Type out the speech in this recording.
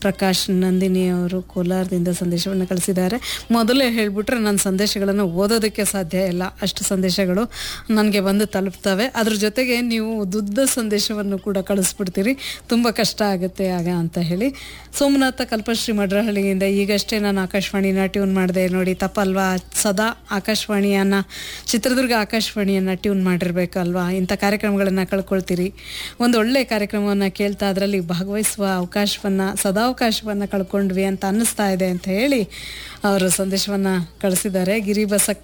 ಪ್ರಕಾಶ್ ನಂದಿನಿ ಅವರು ಕೋಲಾರದಿಂದ ಸಂದೇಶವನ್ನು ಕಳಿಸಿದ್ದಾರೆ ಮೊದಲೇ ಹೇಳಿಬಿಟ್ರೆ ನನ್ನ ಸಂದೇಶಗಳನ್ನು ಓದೋದಕ್ಕೆ ಸಾಧ್ಯ ಇಲ್ಲ ಅಷ್ಟು ಸಂದೇಶಗಳು ನನಗೆ ಬಂದು ತಲುಪ್ತವೆ ಅದ್ರ ಜೊತೆಗೆ ನೀವು ಉದ್ದುದ್ದ ಸಂದೇಶವನ್ನು ಕೂಡ ಕಳಿಸ್ಬಿಡ್ತೀರಿ ತುಂಬ ಕಷ್ಟ ಆಗುತ್ತೆ ಆಗ ಅಂತ ಹೇಳಿ ಸೋಮನಾಥ ಕಲ್ಪಶ್ರೀ ಮಡ್ರಹಳ್ಳಿಯಿಂದ ಈಗಷ್ಟೇ ನಾನು ಆಕಾಶವಾಣಿನ ಟ್ಯೂನ್ ಮಾಡಿದೆ ನೋಡಿ ತಪ್ಪಲ್ವಾ ಸದಾ ಆಕಾಶವಾಣಿಯನ್ನ ಚಿತ್ರದುರ್ಗ ಆಕಾಶವಾಣಿಯನ್ನು ಟ್ಯೂನ್ ಮಾಡಿರ್ಬೇಕಲ್ವಾ ಇಂಥ ಕಾರ್ಯಕ್ರಮಗಳನ್ನು ಕಳ್ಕೊಳ್ತೀರಿ ಒಂದು ಒಳ್ಳೆ ಕಾರ್ಯಕ್ರಮವನ್ನು ಕೇಳ್ತಾ ಅದರಲ್ಲಿ ಭಾಗವಹಿಸುವ ಅವಕಾಶವನ್ನು ಸದಾವಕಾಶವನ್ನು ಕಳ್ಕೊಂಡ್ವಿ ಅಂತ ಅನ್ನಿಸ್ತಾ ಇದೆ ಅಂತ ಹೇಳಿ ಅವರು ಸಂದೇಶವನ್ನು ಕಳಿಸಿದ್ದಾರೆ ಗಿರಿ ಬಸಕ್